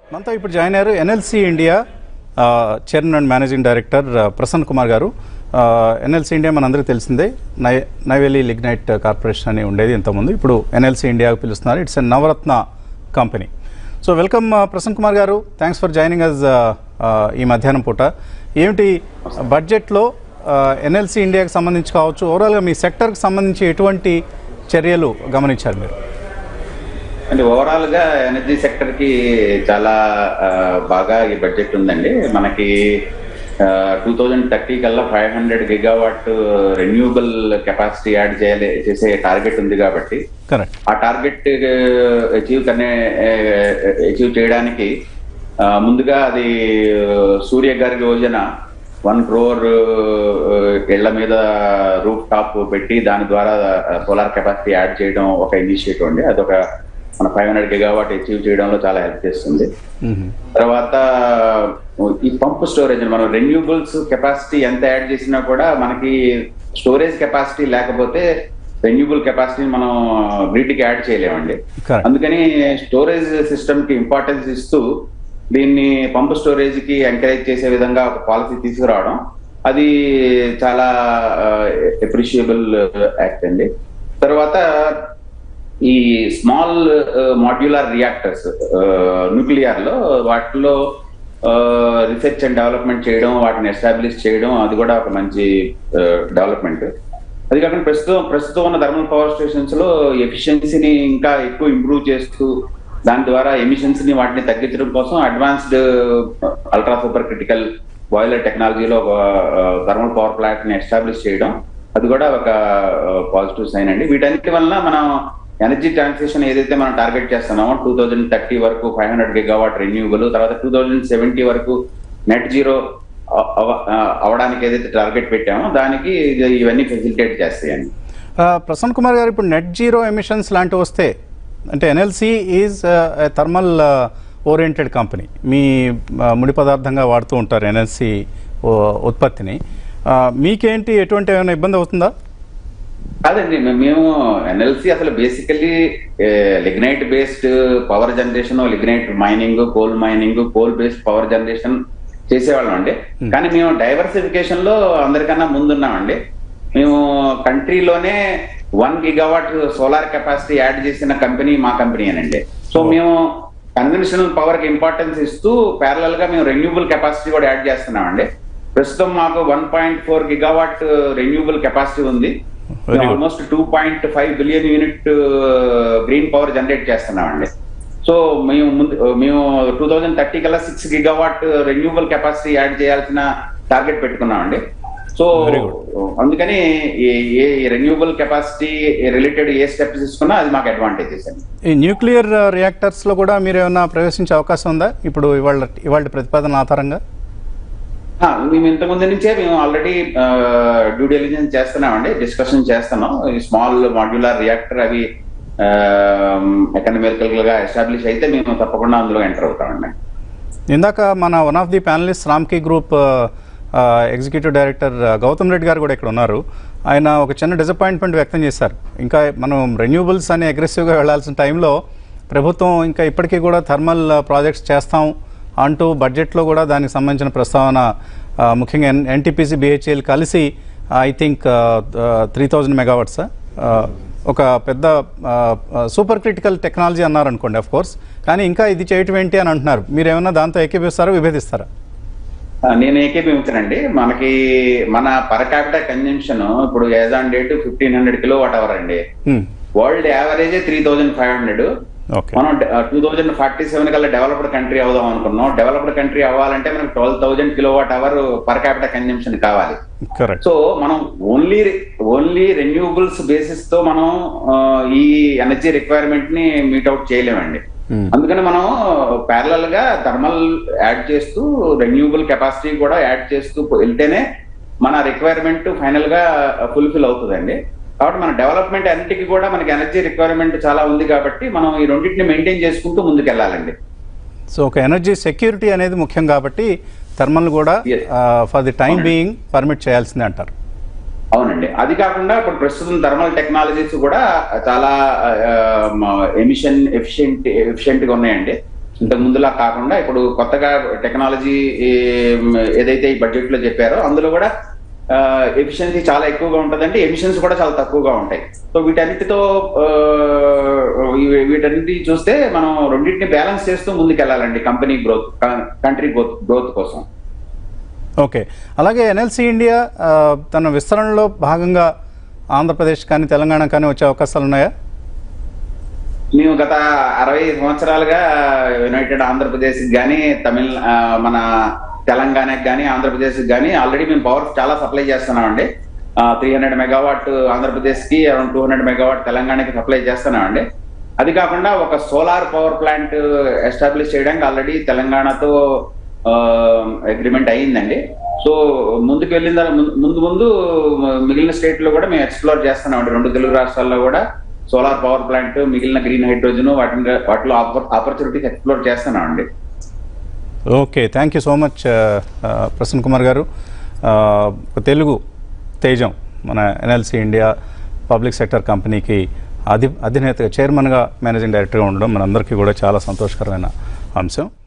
మనతో ఇప్పుడు జాయిన్ అయ్యారు ఎన్ఎల్సి ఇండియా ఆ, చైర్మన్ అండ్ మేనేజింగ్ డైరెక్టర్ ఆ, ప్రసన్న కుమార్ గారు ఆ, ఎన్ఎల్సి ఇండియా మనందరికీ తెలిసిందే నై నైవేలి లిగ్నైట్ కార్పొరేషన్ అని ఉండేది ఇంతకుముందు ఇప్పుడు ఎన్ఎల్సి ఇండియాకు పిలుస్తున్నారు it's a Navratna company so welcome ఆ, ప్రసన్న కుమార్ గారు థ్యాంక్స్ ఫర్ జాయినింగ్ అస్ ఈ మధ్యాహ్నం పూట ఏమిటి బడ్జెట్లో ఎన్ఎల్సి ఇండియాకి సంబంధించి కావచ్చు ఓవరాల్గా మీ సెక్టర్కి సంబంధించి ఎటువంటి చర్యలు గమనించారు మీరు అంటే ఓవరాల్ గా ఎనర్జీ సెక్టర్ కి చాలా ఆ, బాగా ఈ బడ్జెట్ ఉందండి మనకి టూ థౌజండ్ థర్టీ కల్లా five hundred gigawatt renewable capacity add చేయాలి చేసే టార్గెట్ ఉంది కాబట్టి కరెక్ట్ ఆ టార్గెట్ అచీవ్ కనే అచీవ్ చేయడానికి ఆ, ముందుగా అది సూర్య గారి యోజన వన్ క్రోర్ ఇళ్ల మీద రూఫ్ టాప్ పెట్టి దాని ద్వారా సోలార్ కెపాసిటీ యాడ్ చేయడం ఒక ఇనిషియేటివ్ అండి అదొక మన ఫైవ్ హండ్రెడ్ గిగావాట్ అచీవ్ చేయడంలో చాలా హెల్ప్ చేస్తుంది తర్వాత ఈ పంప్ స్టోరేజ్ మనం రెన్యూబుల్స్ కెపాసిటీ ఎంత యాడ్ చేసినా కూడా మనకి స్టోరేజ్ కెపాసిటీ లేకపోతే రెన్యూబుల్ కెపాసిటీ మనం వీటికి యాడ్ చేయలేమండి Correct. అందుకని స్టోరేజ్ సిస్టమ్ కి ఇంపార్టెన్స్ ఇస్తూ దీన్ని పంప్ స్టోరేజ్ కి ఎంకరేజ్ చేసే విధంగా ఒక పాలసీ తీసుకురావడం అది చాలా అప్రిషియబుల్ యాక్ట్ అండి తర్వాత ఈ స్మాల్ మాడ్యులర్ రియాక్టర్స్ న్యూక్లియర్ లో వాటిలో రీసెర్చ్ అండ్ డెవలప్మెంట్ చేయడం వాటిని ఎస్టాబ్లిష్ చేయడం అది కూడా ఒక మంచి డెవలప్మెంట్ అది కాకుండా ప్రస్తుతం ప్రస్తుతం ఉన్న థర్మల్ పవర్ స్టేషన్స్ లో ఎఫిషియన్సీని ఇంకా ఎక్కువ ఇంప్రూవ్ చేస్తూ దాని ద్వారా ఎమిషన్స్ ని వాటిని తగ్గించడం కోసం advanced ultra super critical boiler టెక్నాలజీలో ఒక థర్మల్ పవర్ ప్లాంట్ ని ఎస్టాబ్లిష్ చేయడం అది కూడా ఒక పాజిటివ్ సైన్ అండి వీటన్నిటి వల్ల మనం ఎనర్జీ ట్రాన్సిషన్ ఏదైతే మనం టార్గెట్ చేస్తున్నామో టూ థౌజండ్ థర్టీ వరకు ఫైవ్ హండ్రెడ్ గిగావాట్ రెన్యూబుల్ తర్వాత టూ థౌజండ్ సెవెంటీ వరకు నెట్ జీరో అవడానికి ఏదైతే టార్గెట్ పెట్టామో దానికి ఇది- ఇవన్నీ ఫెసిలిటేట్ చేస్తాయండి ఆ, ప్రసన్న కుమార్ గారు ఇప్పుడు నెట్ జీరో ఎమిషన్స్ లాంటివి వస్తే అంటే NLC is thermal oriented company మీ ఆ, ముడి పదార్థంగా వాడుతూ ఉంటారు ఎన్ఎల్సి ఉత్పత్తిని ఆ, మీకేంటి ఎటువంటి ఏమైనా ఇబ్బంది అవుతుందా కాదండి మే- మేము ఎన్ఎల్సి అసలు basically lignite based power generation lignite mining coal mining coal based power generation చేసేవాళ్ళం అండి కానీ మేము డైవర్సిఫికేషన్ లో అందరికన్నా ముందున్నామండి మేము కంట్రీలోనే one gigawatt solar capacity add చేసిన కంపెనీ మా కంపెనీ అనండి సో మేము కన్వెన్షనల్ పవర్ కి ఇంపార్టెన్స్ ఇస్తూ ప్యారలల్ గా మేము రెన్యూబుల్ కెపాసిటీ కూడా యాడ్ చేస్తున్నామండి ప్రస్తుతం మాకు one point four gigawatt renewable capacity ఉంది Very good. Almost two point five billion unit green power generate చేస్తున్నామండి సో మేము ముందు మేము టూ థౌజండ్ థర్టీ కల్లా six gigawatt renewable capacity add చేయాల్సిన టార్గెట్ పెట్టుకున్నామండి సో Very అందుకని ఏ- ఏ రెన్యూబుల్ కెపాసిటీ రిలేటెడ్ ఏ స్టెప్స్ తీసుకున్నా అది మాకు అడ్వాంటేజెస్ అండి ఈ న్యూక్లియర్ రియాక్టర్స్లో కూడా మీరు ఏమైనా ప్రవేశించే అవకాశం ఉందా ఇప్పుడు ఇవాళ ఇవాళ ప్రతిపాదన ఆధారంగా ఆ, మేము ఇంత ముందు నుంచే మేము ఆల్రెడీ డ్యూ డెలిజెన్స్ చేస్తున్నామండి డిస్కషన్ చేస్తున్నాం ఈ స్మాల్ మాడ్యులర్ రియాక్టర్ అవి ఎకనామికల్ గా ఎస్టాబ్లిష్ అయితే మేము తప్పకుండా అందులో ఎంటర్ అవుతామండి ఇందాక మన one of the panelist Ramky group ఆ, ఎగ్జిక్యూటివ్ డైరెక్టర్ ఆ, గౌతమ్ రెడ్డి గారు కూడా ఇక్కడ ఉన్నారు ఆయన ఒక చిన్న డిసప్పాయింట్మెంట్ వ్యక్తం చేశారు ఇంకా మనం రెన్యూబుల్స్ అని అగ్రెసివ్గా వెళ్లాల్సిన టైంలో ప్రభుత్వం ఇంకా ఇప్పటికీ కూడా థర్మల్ ప్రాజెక్ట్స్ చేస్తాం అంటూ బడ్జెట్లో కూడా దానికి సంబంధించిన ప్రస్తావన ఆ, ముఖ్యంగా ఎన్ ఎన్టీపీసీ బిహెచ్ఎల్ కలిసి I think three thousand megawatts ఒక పెద్ద సూపర్ క్రిటికల్ టెక్నాలజీ అన్నారు అనుకోండి అఫ్ కోర్స్ కానీ ఇంకా ఇది చేయటం ఏంటి అని అంటున్నారు మీరు ఏమైనా దాంతో ఏకీపిస్తారా విభేదిస్తారా ఆ, నేను ఏకీభవించనండి మనకి మన పర్ క్యాపిటల్ కన్జంప్షన్ ఇప్పుడు as on date fifteen hundred kilo watt hour అండి world average three thousand five hundred okay మనం టూ థౌజండ్ ఫార్టీ సెవెన్ కల్లా డెవలప్డ్ కంట్రీ అవుదాం అనుకున్నాం డెవలప్డ్ కంట్రీ అవ్వాలంటే మనకు twelve thousand kilo watt hour per capital consumption కావాలి correct so మనం only only renewables basis తో మనం ఆ, ఈ ఎనర్జీ రిక్వైర్మెంట్ ని మీట్ అవుట్ చేయలేమండి అందుకని మనం ప్యారలల్ గా థర్మల్ యాడ్ చేస్తూ రెన్యూబుల్ కెపాసిటీ కూడా యాడ్ చేస్తూ వెళ్తేనే మన రిక్వైర్మెంట్ ఫైనల్ గా ఫుల్ఫిల్ అవుతుందండి కాబట్టి మన డెవలప్మెంట్ అన్నిటికీ కూడా మనకి ఎనర్జీ రిక్వైర్మెంట్ చాలా ఉంది కాబట్టి మనం ఈ రెండింటిని మెయింటైన్ చేసుకుంటూ ముందుకెళ్ళాలండి సో ఒక ఎనర్జీ సెక్యూరిటీ అనేది ముఖ్యం కాబట్టి థర్మల్ కూడా Yes. ఫర్ ది టైం అవునండి. బీయింగ్ పర్మిట్ చేయాల్సిందే అంటారు అవునండి అది కాకుండా ఇప్పుడు ప్రస్తుతం థర్మల్ టెక్నాలజీస్ కూడా చాలా ఎమిషన్ ఎఫిషియెంట్ ఎఫిషియెంట్ గా ఉన్నాయండి ఇంతకు ముందులా కాకుండా ఇప్పుడు కొత్తగా టెక్నాలజీ ఏదైతే ఈ బడ్జెట్ లో చెప్పారో అందులో కూడా ఎఫిషియన్సీ చాలా ఎక్కువగా ఉంటుందండి ఎమిషన్స్ కూడా చాలా తక్కువగా ఉంటాయి సో వీటన్నిటితో ఆ, ఇవి- వీటన్నిటి చూస్తే మనం రెండింటిని బ్యాలెన్స్ చేస్తూ ముందుకెళ్ళాలండి company growth country growth growth కోసం ఓకే అలాగే ఎన్ఎల్సి ఇండియా ఆ, తన విస్తరణలో భాగంగా ఆంధ్రప్రదేశ్ కానీ తెలంగాణ కానీ వచ్చే అవకాశాలు ఉన్నాయా మేము గత అరవై సంవత్సరాలుగా యునైటెడ్ ఆంధ్రప్రదేశ్ కానీ తమిళ ఆ, మన తెలంగాణకి కానీ ఆంధ్రప్రదేశ్ కానీ ఆల్రెడీ మేము పవర్ చాలా సప్లై చేస్తున్నామండి త్రీ హండ్రెడ్ మెగావాట్ ఆంధ్రప్రదేశ్ కి అరౌండ్ టూ హండ్రెడ్ మెగావాట్ తెలంగాణకి సప్లై చేస్తున్నామండి అది కాకుండా ఒక సోలార్ పవర్ ప్లాంట్ ఎస్టాబ్లిష్ చేయడానికి ఆల్రెడీ తెలంగాణతో అగ్రిమెంట్ అయ్యిందండి సో ముందుకు వెళ్ళిన తర్వాత ముందు- ముందు ముందు మిగిలిన స్టేట్ లో కూడా మేము ఎక్స్ప్లోర్ చేస్తున్నామండి రెండు తెలుగు రాష్ట్రాల్లో కూడా సోలార్ పవర్ ప్లాంట్ మిగిలిన గ్రీన్ హైడ్రోజన్ వాటిని వాటిలో ఆపర్చునిటీస్ ఎక్స్ప్లోర్ చేస్తున్నామండి okay thank you so much Prasanna Kumar గారు ఆ, ఒక తెలుగు తేజం మన ఎన్ఎల్సి ఇండియా పబ్లిక్ సెక్టర్ కంపెనీకి అధి అధినేతగా చైర్మన్గా మేనేజింగ్ డైరెక్టర్గా ఉండడం మనందరికీ కూడా చాలా సంతోషకరమైన అంశం